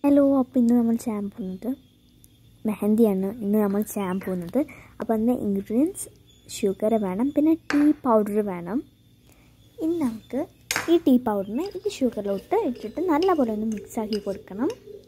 hello അപ്പോൾ ഇന്ന് നമ്മൾ ചെയ്യാൻ പോകുന്നത് മെഹന്തിയാണ് ഇന്ന് നമ്മൾ ചെയ്യാൻ പോകുന്നത് അപ്പോൾ അതിൻ്റെ ഇൻഗ്രീഡിയൻസ് ഷുഗർ വേണം പിന്നെ ടീ പൗഡർ വേണം ഇനി നമുക്ക് ഈ ടീ പൗഡറിനെ ഈ ഷുഗറിലോട്ട് ഇട്ടിട്ട് നല്ലപോലെ ഒന്ന് മിക്സ് ആക്കി കൊടുക്കണം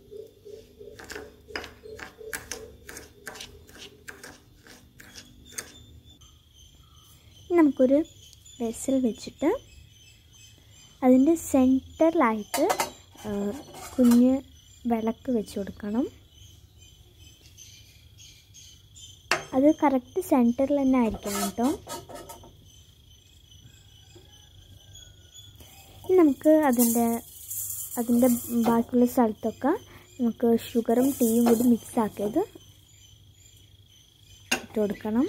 ഇനി നമുക്കൊരു വെസൽ വെച്ചിട്ട് അതിൻ്റെ സെൻറ്ററിലായിട്ട് കുഞ്ഞ് വിളക്ക് വെച്ച് കൊടുക്കണം അത് കറക്റ്റ് സെൻറ്ററിൽ തന്നെ ആയിരിക്കണം കേട്ടോ ഇനി നമുക്ക് അതിൻ്റെ അതിൻ്റെ ബാക്കിയുള്ള സ്ഥലത്തൊക്കെ നമുക്ക് ഷുഗറും ടീയും കൂടി മിക്സ് ആക്കിയത് ഇട്ട് കൊടുക്കണം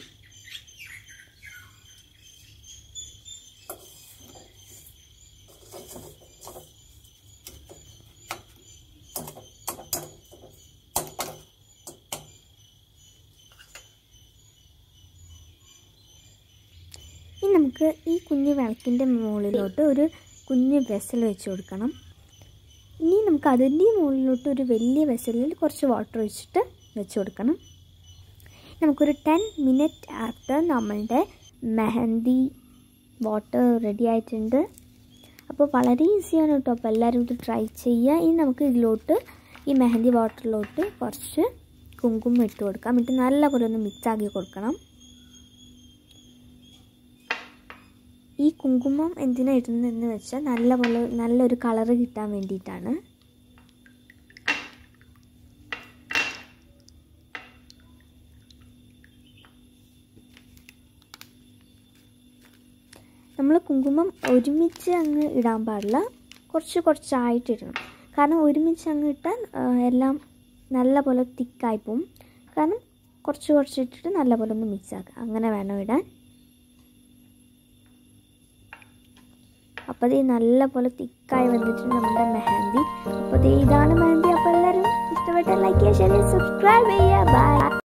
ഇനി നമുക്ക് ഈ കുഞ്ഞ് വിളക്കിൻ്റെ മുകളിലോട്ട് ഒരു കുഞ്ഞ് വെസൽ വെച്ച് കൊടുക്കണം ഇനി നമുക്ക് അതിൻ്റെ മുകളിലോട്ട് ഒരു വലിയ വെസലിൽ കുറച്ച് വാട്ടർ ഒഴിച്ചിട്ട് വെച്ച് കൊടുക്കണം നമുക്കൊരു ടെൻ മിനിറ്റ് ആഫ്റ്റർ നമ്മളുടെ മെഹന്തി വാട്ടർ റെഡി ആയിട്ടുണ്ട് അപ്പോൾ വളരെ ഈസിയാണ് കേട്ടോ അപ്പോൾ എല്ലാവരും ഇത് ട്രൈ ചെയ്യുക ഇനി നമുക്ക് ഇതിലോട്ട് ഈ മെഹന്തി വാട്ടറിലോട്ട് കുറച്ച് കുങ്കുമം ഇട്ട് കൊടുക്കാം എന്നിട്ട് നല്ലപോലെ ഒന്ന് മിക്സ് ആക്കി കൊടുക്കണം ഈ കുങ്കുമം എന്തിനാ ഇടുന്നതെന്ന് വെച്ചാൽ നല്ലപോലെ നല്ലൊരു കളറ് കിട്ടാൻ വേണ്ടിയിട്ടാണ് നമ്മൾ കുങ്കുമം ഒരുമിച്ച് അങ്ങ് ഇടാൻ പാടില്ല കുറച്ച് കുറച്ചായിട്ട് ഇടണം കാരണം ഒരുമിച്ച് അങ്ങ് ഇട്ടാൽ എല്ലാം നല്ലപോലെ തിക്കായി പോവും കാരണം കുറച്ച് കുറച്ച് ഇട്ടിട്ട് നല്ലപോലെ ഒന്ന് മിക്സ് ആക്കുക അങ്ങനെ വേണം ഇടാൻ അപ്പോൾ ഇത് നല്ലപോലെ തിക്കായി വന്നിട്ടുണ്ട് നമ്മുടെ മെഹന്തി അപ്പോൾ ഇതാണ് മെഹന്തി അപ്പോൾ എല്ലാവരും ഇഷ്ടപ്പെട്ട ലൈക്ക് ചെയ്യുക ഷെയർ സബ്സ്ക്രൈബ് ചെയ്യുക ബൈ